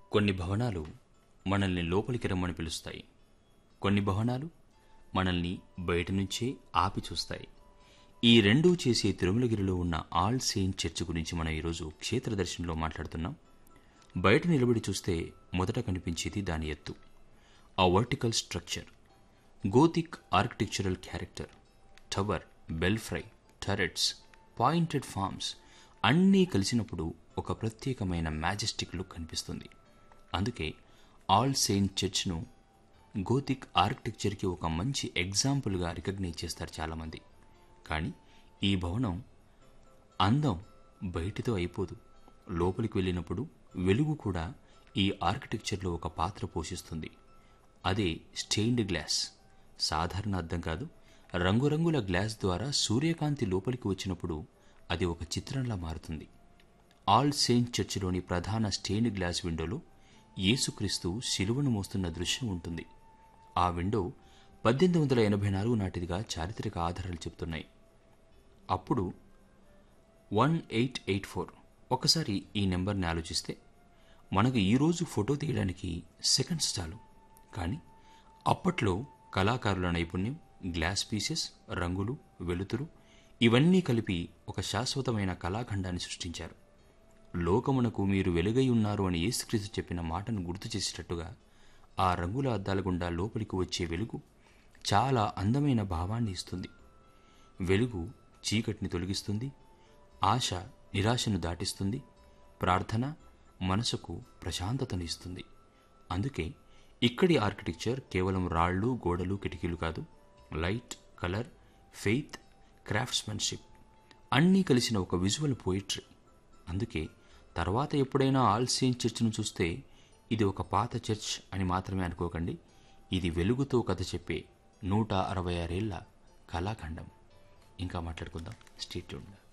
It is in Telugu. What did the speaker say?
కొన్ని భవనాలు మనల్ని లోపలికి రమ్మని పిలుస్తాయి కొన్ని భవనాలు మనల్ని బయట నుంచే ఆపి చూస్తాయి ఈ రెండూ చేసే తిరుమలగిరిలో ఉన్న ఆల్ సెయింట్ చర్చ్ గురించి మనం ఈరోజు క్షేత్ర దర్శనంలో మాట్లాడుతున్నాం బయట నిలబడి చూస్తే మొదట కనిపించేది దాని ఎత్తు ఆ vertical structure gothic architectural character tower belfry turrets pointed forms అన్నీ కలిసినప్పుడు ఒక ప్రత్యేకమైన మ్యాజెస్టిక్ లుక్ కనిపిస్తుంది అందుకే ఆల్ సెయింట్ చర్చ్ను గోతిక్ ఆర్కిటెక్చర్కి ఒక మంచి ఎగ్జాంపుల్గా రికగ్నైజ్ చేస్తారు చాలామంది కానీ ఈ భవనం అందం బయటితో అయిపోదు లోపలికి వెళ్ళినప్పుడు వెలుగు కూడా ఈ ఆర్కిటెక్చర్లో ఒక పాత్ర పోషిస్తుంది అదే స్టెయిన్డ్ గ్లాస్ సాధారణ అద్దం కాదు రంగురంగుల గ్లాస్ ద్వారా సూర్యకాంతి లోపలికి వచ్చినప్పుడు అది ఒక చిత్రంలా మారుతుంది ఆల్ సెయింట్ చర్చిలోని ప్రధాన స్టెయిన్డ్ గ్లాస్ విండోలో యేసుక్రీస్తు శిలువను మోస్తున్న దృశ్యం ఉంటుంది ఆ విండో పద్దెనిమిది వందల ఎనభై నాలుగు నాటిదిగా చారిత్రక ఆధారాలు చెబుతున్నాయి అప్పుడు వన్ ఎయిట్ ఎయిట్ ఫోర్ ఒకసారి ఈ నెంబర్ని ఆలోచిస్తే మనకు ఈరోజు ఫోటో తీయడానికి సెకండ్స్ చాలు కానీ అప్పట్లో కళాకారుల నైపుణ్యం గ్లాస్ పీసెస్ రంగులు వెలుతురు ఇవన్నీ కలిపి ఒక శాశ్వతమైన కళాఖండాన్ని సృష్టించారు లోకమునకు మీరు వెలుగై ఉన్నారు అని యేసుక్రీస్తు చెప్పిన మాటను గుర్తు చేసేటట్టుగా ఆ రంగుల అద్దాల గుండా లోపలికి వచ్చే వెలుగు చాలా అందమైన భావాన్ని ఇస్తుంది వెలుగు చీకటిని తొలగిస్తుంది ఆశ నిరాశను దాటిస్తుంది ప్రార్థన మనసుకు ప్రశాంతతను ఇస్తుంది అందుకే ఇక్కడి ఆర్కిటెక్చర్ కేవలం రాళ్ళు గోడలు కిటికీలు కాదు లైట్ కలర్ ఫెయిత్ క్రాఫ్ట్స్మెన్షిప్ అన్నీ కలిసిన ఒక విజువల్ పోయిట్రీ అందుకే తర్వాత ఎప్పుడైనా ఆల్ సెయింట్ చర్చ్ను చూస్తే ఇది ఒక పాత చర్చ్ అని మాత్రమే అనుకోకండి ఇది వెలుగుతో కథ చెప్పే నూట అరవై ఆరేళ్ల కళాఖండం ఇంకా మాట్లాడుకుందాం స్టేట్